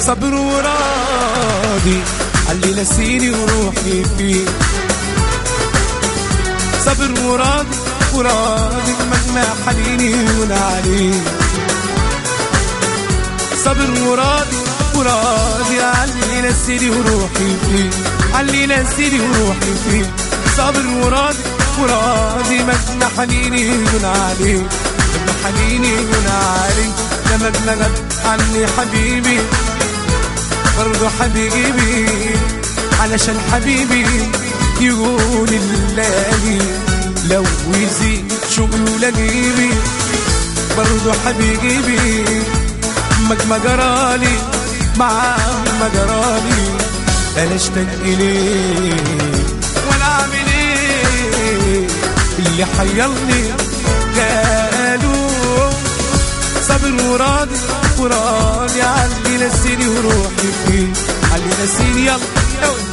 صبر وراضي علي نسيني وروحي فيه صبر وراضي وراضي مهما حنيني ونعليه صبر وراضي وراضي علي نسيني وروحي فيه علي نسيني وروحي فيه صابر وراضي وراضي مهما حنيني ونعليه مهما حنيني ونعليه لما بلغت عني حبيبي برضو حبيبي علشان حبيبي يقول الليالي لو يزيد شغل لنيبي برضو حبيبي مهما جرالي معاه ما جرالي انا اشتاق اليه ولا اعمل ايه اللي حيرني قالوا صبر وراضي وراضي علي نسيني وروحي فيه علي نسيني يلا يلا.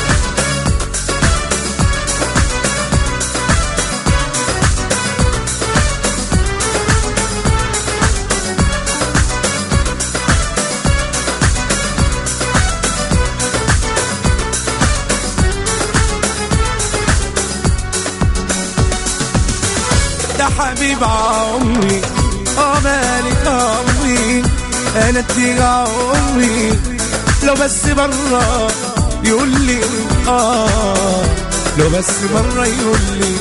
ده حبيب عمري اه مالك عمري انا اديك عمري لو بس برا يقول لي اه لو بس برا يقول لي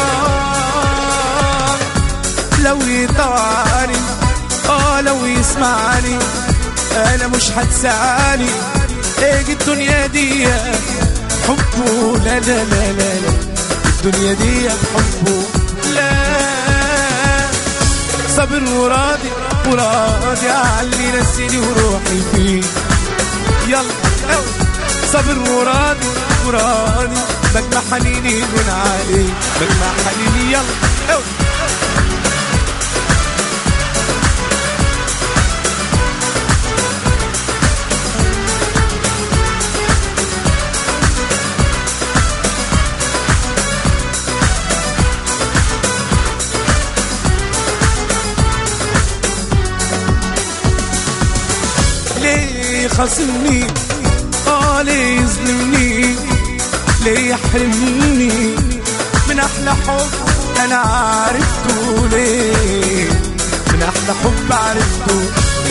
اه لو يطوعني اه لو يسمعني انا مش هتسعني ايه الدنيا دي حبه لا لا لا لا لا الدنيا دي حبه لا صبر وراضي وراضي علي نسيني وروحي فيه يلا أوي. صبر وراضي وراضي بجمع حنيني من عليه بجمع حنيني يلا أوي. ليه خاصمني اه ليه يظلمني ليه يحرمني من احلى حب انا عرفته ليه من احلى حب عرفته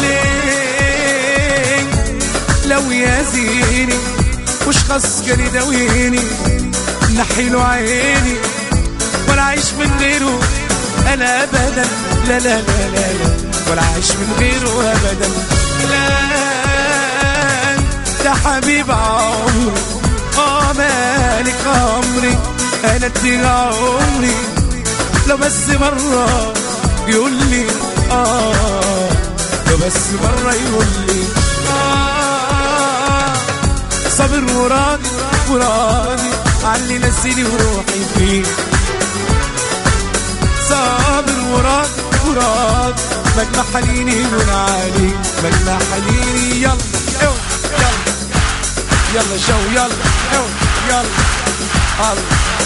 ليه لو يزيني مش خاص كان يداويني نحيله عيني ولا عايش من غيره انا ابدا لا لا لا لا لا ولا عايش من غيره ابدا لا ده حبيب عمري اه مالك عمري انا اديك عمري لو بس مرة يقول لي اه لو بس مرة يقول لي آه صبر وراضي وراضي علي نسيني وروحي فيه صابر وراضي وراضي مجمع حنيني من علي مجمع حنيني يلا أو، يلا يلا شو يلا أو، يلا الله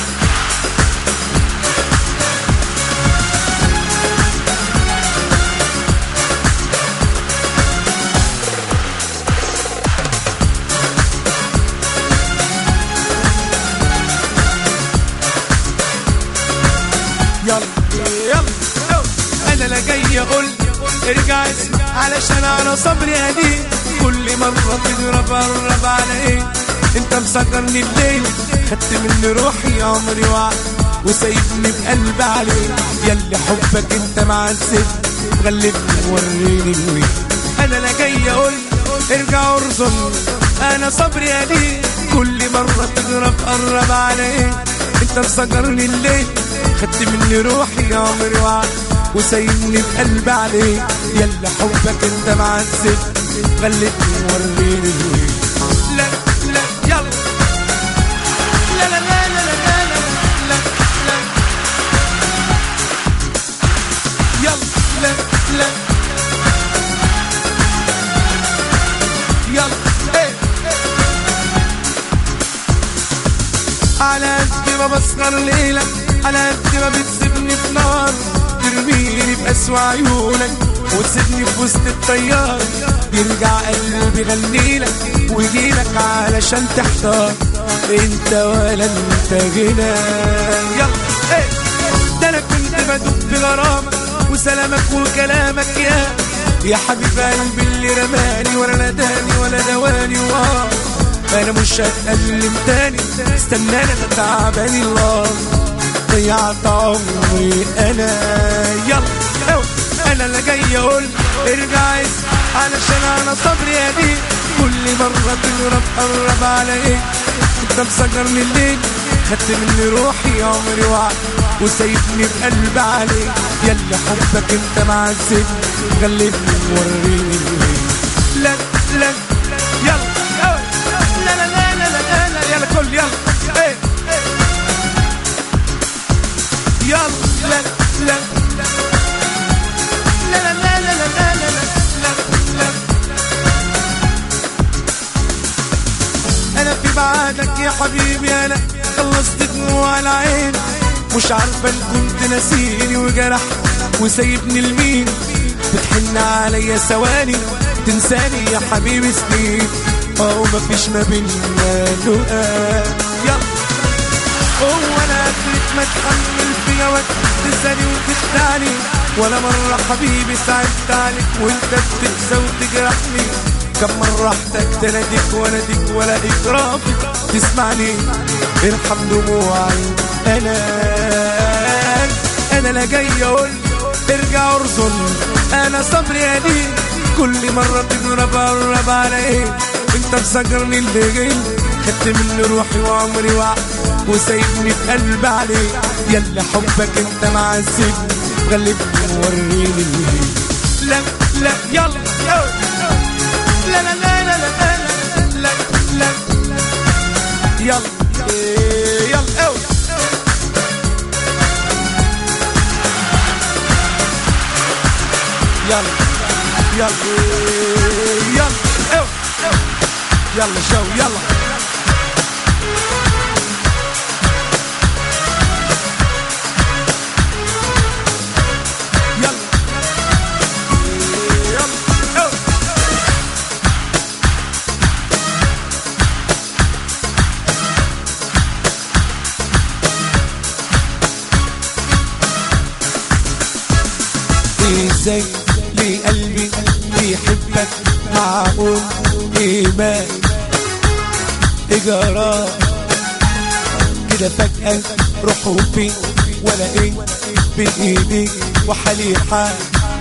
يلا يلا أو. انا لا جاي اقول ارجع اسمع علشان انا صبري قليل كل مرة تضرب قرب على ايه انت مسكرني الليل خدت مني روحي يا عمري وعد وسايبني بقلب عليك ياللي حبك انت معذب غلبني وريني الويل انا لا جاي اقول ارجع ارزن انا صبري قليل كل مرة تضرب قرب على ايه انت مسكرني الليل خدت مني روحي يا عمري وعد وسايبني بقلب عليك يلا حبك انت معذب غلبني وريني الويل لا لا يلا لا لا لا لا لا لا لا لا يلا لا لا يلا ايه على قد ما بسهر ليلك على قد ما بتسيبني في نار ترميني بأسوأ عيونك وتسيبني في وسط الطيار يرجع قلبي يغني لك ويجي لك علشان تحتار انت ولا انت غنى يلا ايه ده انا كنت بدوب في غرامك وسلامك وكلامك يا يا حبيب قلبي اللي رماني ولا ناداني ولا دواني واه انا مش هتألم تاني استناني انا تعباني الله ضيعت عمري انا يلا أو انا اللي جاي اقول ارجع اسم علشان انا صبري قديم كل مرة تضرب قرب علي انت مسجرني الليل خدت مني روحي عمري وعد وسايبني بقلب عليك يلا حبك انت معذبني غلبني وريني لا لا يلا أوي. لا لا لا لا لا لا يلا كل يلا ايه يلا لا لا لا لا لا لا لا لا لا لا لا انا في بعدك يا حبيبي انا خلصت دموع العين مش عارفه ان كنت ناسيني وجرحت وسايبني لمين بتحن عليا ثواني تنساني يا حبيبي سنين اه مفيش ما بينا لقاء يلا هو انا قدرت ما اتحمل في جواك تنساني وتخدعني ولا مرة حبيبي ساعدت عليك وانت بتنسى وتجرحني كم مرة احتاج تناديك واناديك ولا اكرافي تسمعني ارحم دموعي انا انا لا جاي اقول ارجع ارزن انا صبري قديم كل مرة تضرب قرب علي انت مسجرني اللي جاي خدت مني روحي وعمري وعد وسايبني بقلب عليك يلا حبك انت معذبني غلبني وريني اللي لا لا يلا يلا. لا لا لا لا لا لا لا لا يلا إيه، يلا أوي. يلا يلا إيه، يلا أوي. يلا شو يلا يلا إيه، يلا أوي. ازاي ليه قلبي بيحبك معقول ايه ما اجرى كده فجأة روحه فين ولا ايه بين ايديك وحالي حال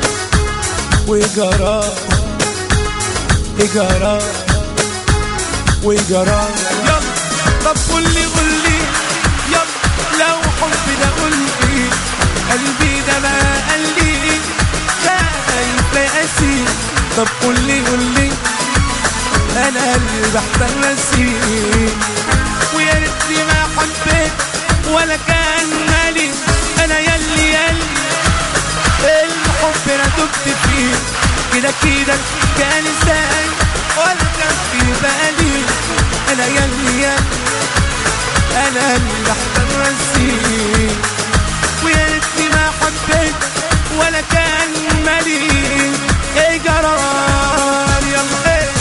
وجرى اجرى وجرى يلا طب قول لي قول لي يلا لو حب ده قول لي قلبي ده ما قال لي خايف لا اسير طب قول لي قول لي انا اللي بحتاج نسيم ويا ريتني ما حبيت ولا كان مالي انا يلي يلي الحب انا دبت فيه كده كده كان ازاي ولا كان في بالي انا يلي يلي انا اللي بحتاج نسيم ويا ريتني ما حبيت ولا كان مالي ايه جرار يلا ايه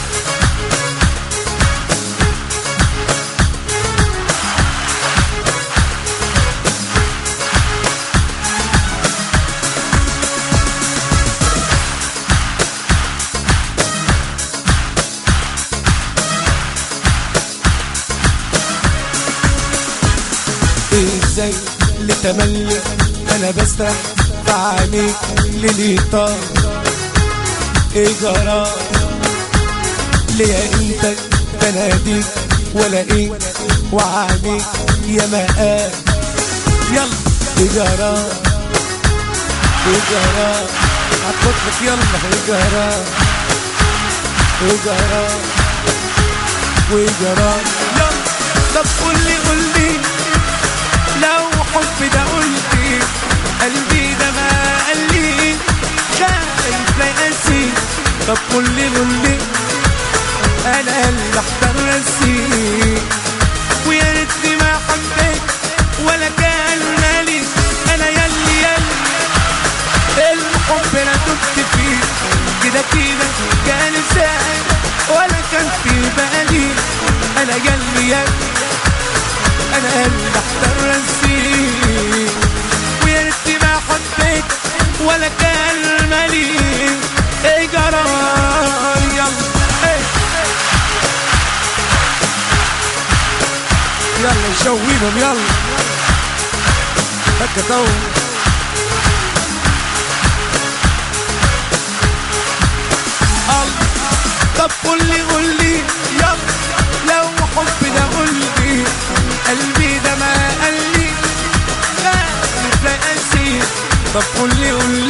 ازاي لتملي انا بسرح في عينيك للي طار ايه جرى ليه انت بناديك ولا ايه وعينيك يا مقام يلا ايه جرى ايه جرى هتطلق يلا ايه جرى ايه جرى وايه جرى يلا طب قول لي قول لي لو حب ده قلبي قلبي ده ما قال لي خايف لا يقاسي طب قول لي قول لي انا اللي احضر نسي ويا ريتني ما حبيت ولا كان مالي انا يلي يلي الحب انا دبت وياك انا قلبي احتر فيك ويا ريتني ما حبيت ولا كلمة ليك ايه جرار يلا ايه يلا نشويهم يلا هكا تو الله طب قول لي قول لي يلا لو حب ده قول لي قلبي ده ما قال لي خايف لا اسير طب قول لي قول